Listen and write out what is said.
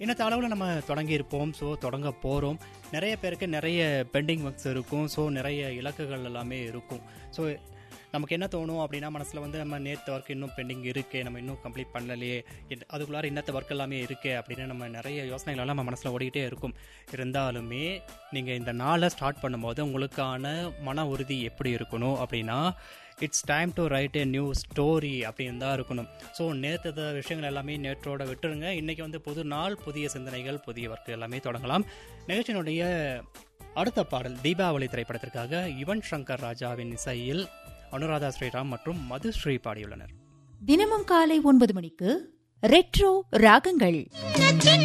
இன்னத்த அளவில் நம்ம தொடங்கியிருப்போம் ஸோ தொடங்க போகிறோம் நிறைய பேருக்கு நிறைய பெண்டிங் ஒர்க்ஸ் இருக்கும் ஸோ நிறைய இலக்குகள் எல்லாமே இருக்கும் ஸோ நமக்கு என்ன தோணும் அப்படின்னா மனசில் வந்து நம்ம நேற்று ஒர்க் இன்னும் பெண்டிங் இருக்கே நம்ம இன்னும் கம்ப்ளீட் பண்ணலையே இது- அதுக்குள்ளார இன்னத்த ஒர்க் எல்லாமே இருக்கே அப்படின்னு நம்ம நிறைய யோசனைகள் எல்லாம் நம்ம மனசில் ஓடிக்கிட்டே இருக்கும் இருந்தாலுமே நீங்கள் இந்த நாளை ஸ்டார்ட் பண்ணும்போது உங்களுக்கான மன உறுதி எப்படி இருக்கணும் அப்படின்னா it's time to write a new story அப்படின்னு தான் இருக்கணும் ஸோ நேற்று விஷயங்கள் எல்லாமே நேற்றோட விட்டுருங்க இன்றைக்கி வந்து புது நாள் புதிய சிந்தனைகள் புதிய ஒர்க் எல்லாமே தொடங்கலாம் நிகழ்ச்சியினுடைய அடுத்த பாடல் தீபாவளி திரைப்படத்திற்காக யுவன் சங்கர் ராஜாவின் இசையில் அனுராதா ஸ்ரீராம் மற்றும் மதுஸ்ரீ பாடியுள்ளனர் தினமும் காலை ஒன்பது மணிக்கு ரெட்ரோ ராகங்கள்